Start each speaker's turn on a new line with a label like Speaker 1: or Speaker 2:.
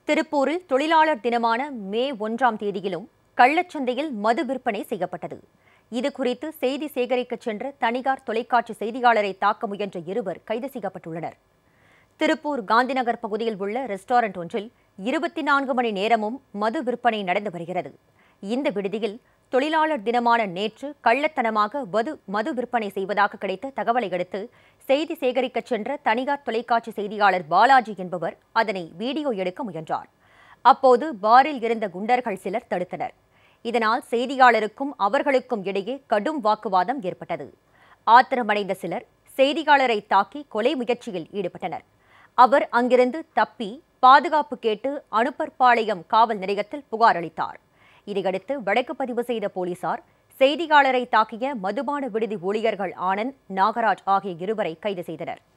Speaker 1: திருப்பூரில் தொழிலாளர் தினமான மே ஒன்றாம் தேதியிலும் கள்ளச்சந்தையில் மது விற்பனை செய்யப்பட்டது இது குறித்து செய்தி சேகரிக்கச் சென்ற தனியார் தொலைக்காட்சி செய்தியாளரை தாக்க முயன்ற இருவர் கைது செய்யப்பட்டுள்ளனர் திருப்பூர் காந்திநகர் பகுதியில் உள்ள ரெஸ்டாரண்ட் ஒன்றில் இருபத்தி நான்கு மணி நேரமும் மது விற்பனை நடந்து வருகிறது இந்த விடுதியில் தொழிலாளர் தினமான நேற்று கள்ளத்தனமாக மது மது விற்பனை செய்வதாக கிடைத்த தகவலை அடுத்து செய்தி சேகரிக்கச் சென்ற தனியார் தொலைக்காட்சி செய்தியாளர் பாலாஜி என்பவர் அதனை வீடியோ எடுக்க முயன்றார் அப்போது பாரில் இருந்த குண்டர்கள் சிலர் தடுத்தனர் இதனால் செய்தியாளருக்கும் அவர்களுக்கும் இடையே கடும் வாக்குவாதம் ஏற்பட்டது ஆத்திரமடைந்த சிலர் செய்தியாளரை தாக்கி கொலை முயற்சியில் ஈடுபட்டனர் அவர் அங்கிருந்து தப்பி பாதுகாப்பு கேட்டு அனுப்பர்பாளையம் காவல் நிலையத்தில் புகார் அளித்தார் இதையடுத்து வழக்கு பதிவு செய்த போலீசார் செய்தியாளரை தாக்கிய மதுபான விடுதி ஊழியர்கள் ஆனந்த் நாகராஜ் ஆகிய இருவரை கைது செய்தனர்